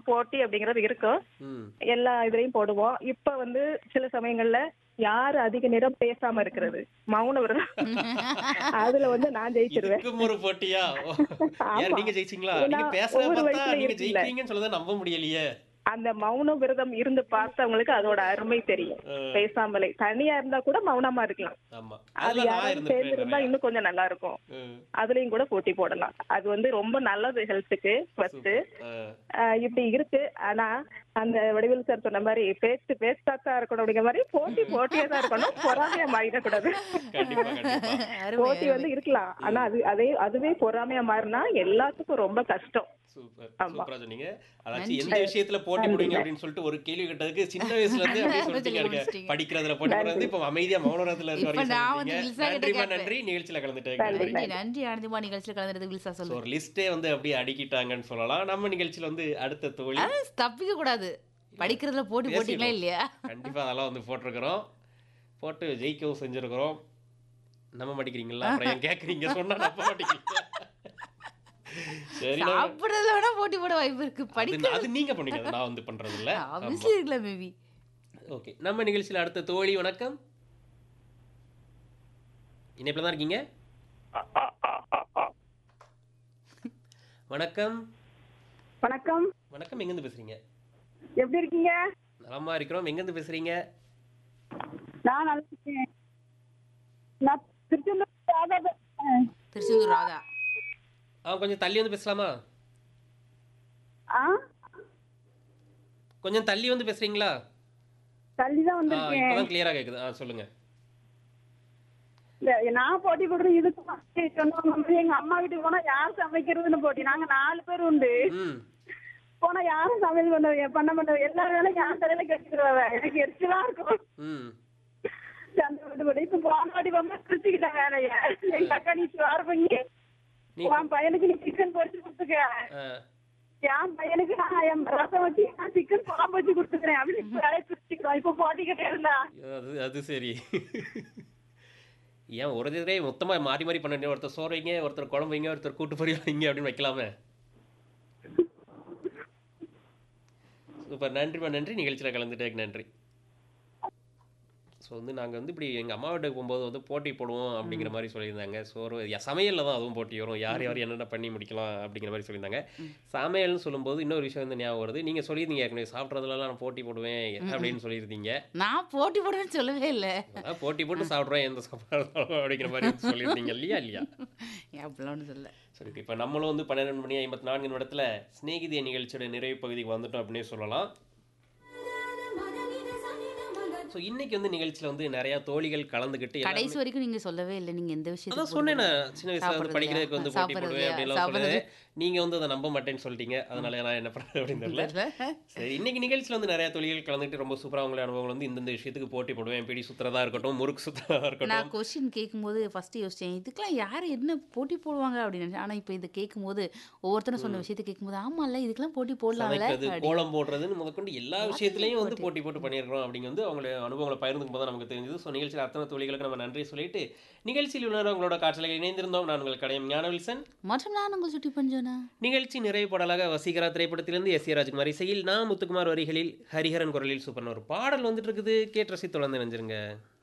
போட்டி அப்படிங்கறது இருக்கும் ம் எல்லா இதுலயும் போடுவோம் இப்ப வந்து சில சமயங்கள்ல யாரு அதிக நேரம் பேசாம இருக்கிறது மௌன விரதம் அதுல வந்து நான் ஜெயிச்சிருவேன் இதுக்கும் ஒரு போட்டியா யார் ஆமா. நீங்க ஜெயிச்சீங்களா ஏன்னா, நீங்க பேசுறத ஒவ்வொரு பார்த்தா வயசுல நீங்க இருக்குல்ல. ஜெயிக்கிறீங்கன்னு சொல்லதான் நம்ப முடியலையே அந்த மௌன விரதம் இருந்து பார்த்தவங்களுக்கு அதோட அருமை தெரியும் ஆ. பேசாமலே தனியா இருந்தா கூட மௌனமா இருக்கலாம் ஆமா அது அதுல நான் யாராவது சேர்ந்து இருந்தா இருந்திருக்கேன் இன்னும் கொஞ்சம் நல்லா இருக்கும் ம், அதுலயும் கூட போட்டி போடலாம் அது வந்து ரொம்ப நல்லது ஹெல்த்துக்கு ஃபர்ஸ்ட் ஆ, இப்படி இருக்கு ஆனா அந்த வடிவேல் சார் சொன்ன மாதிரி பேச்சு பேச்சா தான் இருக்கணும் அப்படிங்கிற மாதிரி போட்டி போட்டியா தான் இருக்கணும் பொறாமையா மாறிடக்கூடாது கண்டிப்பா கண்டிப்பா அருமை போட்டி வந்து இருக்கலாம் ஆனா அது அதே அதுவே பொறாமையா மாறினா எல்லாத்துக்கும் ரொம்ப கஷ்டம் சூப்பர் ஆமா. சூப்பரா சொன்னீங்க அதாச்சும் எந்த விஷயத்துல போட்டி போடுவீங்க அப்படின்னு சொல்லிட்டு ஒரு கேள்வி கேட்டதுக்கு சின்ன வயசுல இருந்து அப்படியே சொல்லிட்டீங்க இருக்க முடிச்சிட்டீங்க. படிக்கிறதுல போட்டி போடுறது இப்ப அமைதியா மௌனரத்துல இருக்க இப்ப வரைக்கும் நான் வந்து சொல்லிட்டீங்க வில்சா கிட்ட நன்றிமா கேட்பேன். நன்றி நிகழ்ச்சியில கலந்துட்டேன் நன்றி நன்றி ஆனந்திமா நிகழ்ச்சியில் கலந்துறது வில்சா So, சொல்லு ஒரு லிஸ்டே வந்து அப்படியே அடிக்கிட்டாங்கன்னு சொல்லலாம் நம்ம நிகழ்ச்சியில வந்து அடுத்த தோழி அது தப்பிக்க கூடாது படிக்கிறதுல போட்டி போட்டிங்களா பேசிடுவோம். இல்லையா கண்டிப்பா அதெல்லாம் வந்து போட்டிருக்கிறோம் போட்டு ஜெயிக்கவும் செஞ்சிருக்கிறோம் நம்ப மாட்டேங்கிறீங்களா அப்புறம் ஏன் கேக்குறீங்க சொன்னா நம்ப மாட்டேங்கிறீங்க சரி நம்ம- சாப்பிடுறதுல வேணா போட்டி போட வாய்ப்பு இருக்கு அது படிக்க அது நீங்க பண்ணீங்க அது நான் வந்து பண்றது இல்ல ஆப்வியஸ்லி இருக்குல்ல மேபி ஓகே நம்ம நிகழ்ச்சியில அடுத்த தோழி வணக்கம் இணைப்பில் தான் இருக்கீங்க வணக்கம் வணக்கம் வணக்கம் எங்கேருந்து பேசுறீங்க எப்படி இருக்கீங்க நலமா இருக்கிறோம் எங்கேருந்து பேசுறீங்க நான் நல்லா இருக்கேன் நான் திருச்செந்தூர் ராதா பேசுறேன். திருச்செந்தூர் ராதா ஆ கொஞ்சம் தள்ளி வந்து பேசலாமா ஆ கொஞ்சம் தள்ளி வந்து பேசுறீங்களா தள்ளிதான் ஆ வந்திருக்கேன் இப்பதான் கிளியரா கேக்குது ஆ சொல்லுங்க இல்ல, நான் போட்டி போடுறேன் இதுக்கு வந்து சொன்னவங்க வந்து எங்க அம்மா வீட்டுக்கு போனா யார் சமைக்கிறதுன்னு போட்டி நாங்க நாலு பேர் உண்டு ம் போனா யாரும் சமையல் பண்ண பண்ண மாட்டோம் எல்லா வேலையும் யார் தலையில கட்டிக்கிறவ எனக்கு எரிச்சலா இருக்கும் ம் அந்த வீட்டு போட்டு இப்ப போன வாட்டி வந்து பிரிச்சுக்கிட்டேன் வேலைய எங்க அக்கா நீ சுவார் பண்ணி நீ உன் பையனுக்கு நீ சிக்கன் பொரிச்சு கொடுத்துக்க ஆ, என் பையனுக்கு நான் என் ரசம் வச்சு நான் சிக்கன் குழம்பு வச்சு கொடுத்துக்கிறேன் அப்படின்னு வேலையை பிரிச்சுக்கிறோம் இப்ப போட்டிக்கிட்டே இருந்தா அது அது சரி ஏன் ஒரு இதே மொத்தமா மாறி மாறி பண்ண வேண்டிய ஒருத்தர் சோறு வைங்க ஒருத்தர் குழம்பு வைங்க ஒருத்தர் கூட்டு பொரியல் வைங்க அப்படின்னு வைக்கலாமே சூப்பர் நன்றிமா நன்றி நிகழ்ச்சியில் கலந்துட்டேக்கு நன்றி ஸோ வந்து நாங்கள் வந்து இப்படி எங்கள் அம்மா வீட்டுக்கு போகும்போது வந்து போட்டி போடுவோம் அப்படிங்கிற மாதிரி சொல்லியிருந்தாங்க சோறு ய- சமையல்ல தான் அதுவும் போட்டி வரும் யார் யார் என்னென்ன பண்ணி முடிக்கலாம் அப்படிங்கிற மாதிரி சொல்லியிருந்தாங்க சமையல்னு சொல்லும்போது இன்னொரு விஷயம் வந்து ஞாபகம் வருது நீங்கள் சொல்லியிருந்தீங்க ஏற்கனவே சாப்பிட்றதுலலாம் நான் போட்டி போடுவேன் அப்படின்னு சொல்லியிருந்தீங்க நான் போட்டி போடுவேன்னு சொல்லவே இல்லை அதான் போட்டி போட்டு சாப்பிட்றோம் எந்த சாப்பாடு இருந்தாலும் அப்படிங்கிற மாதிரி வந்து சொல்லியிருந்தீங்க இல்லையா இல்லையா ஏன் அப்படிலாம் ஒன்றும் சொல்ல சரி இப்போ நம்மளும் வந்து பன்னிரெண்டு மணி ஐம்பத்தி நான்கு நிமிடத்தில் ஸ்நேகிதிய நிகழ்ச்சியோட நிறைவு பகுதிக்கு வந்துட்டோம் அப்படின்னே சொல்லலாம் ஸோ இன்னைக்கு வந்து நிகழ்ச்சியில் வந்து நிறைய தோழிகள் கலந்துக்கிட்டு எல்லாருமே- கடைசி வரைக்கும் நீங்க சொல்லவே இல்லை நீங்க எந்த அதான் விஷயத்துக்கு சொன்னேன் போடுறது? நான் சின்ன வயசுல வந்து சாப்பிடுறது படிக்கிறதுக்கு வந்து இல்லையா? போட்டி சாப்பிடுறது போடுவேன் இல்லையா? அப்படின்லாம் சாப்பிடுறது. சொல்லுது நீங்க வந்து அதை நம்ப மாட்டேன்னு சொல்லிட்டீங்க அதனால நான் என்ன பண்றது அப்படின்னு தெரியல தெரியல. சரி இன்னைக்கு நிகழ்ச்சியில் வந்து நிறைய தொழில்கள் கலந்துட்டு ரொம்ப சூப்பராக உங்களை அனுபவங்கள் வந்து இந்தந்த விஷயத்துக்கு போட்டி போடுவேன் பிடி சுத்துறதா இருக்கட்டும் முறுக்கு சுத்துறதா இருக்கட்டும் நான் கொஸ்டின் கேட்கும்போது ஃபர்ஸ்ட் யோசிச்சேன் இதுக்கெல்லாம் யார் என்ன போட்டி போடுவாங்க அப்படின்னு நினைச்சேன். ஆனா இப்போ இதை கேட்கும்போது ஒவ்வொருத்தரும் சொன்ன விஷயத்தை கேட்கும்போது ஆமால்ல இதுக்கெல்லாம் போட்டி போடலாம்ல சமைக்கிறது அப்படி. கோலம் போடுறதுன்னு முதற்கொண்டு எல்லா விஷயத்துலையும் வந்து போட்டி போட்டு பண்ணியிருக்கிறோம் அப்படிங்க வந்து அவங்களுடைய அனுபவங்களை பகிர்ந்துக்கும் போது நமக்கு தெரிஞ்சது ஸோ நிகழ்ச்சியில் அத்தனை தொழில்களுக்கு நம்ம நன்றி சொல்லிட்டு நிகழ்ச்சியில் உணர்வு உங்களோட காட்சியில் இணைந்திருந்தோம் நான் உங்கள் கடையம் ஞானவில்சன் மற்றும் நான் உங்கள் சுட்டி பஞ்சோனா நிகழ்ச்சி நிறைவு பாடலாக வசீகரா திரைப்படத்திலிருந்து எஸ் ஏ ராஜ்குமார் இசையில் நான் முத்துக்குமார் வரிகளில் ஹரிஹரன் குரலில் சூப்பர்னு ஒரு பாடல் வந்துட்டு இருக்குது கேட்டு ரசி தொடர்ந்து நினைஞ்சிருங்க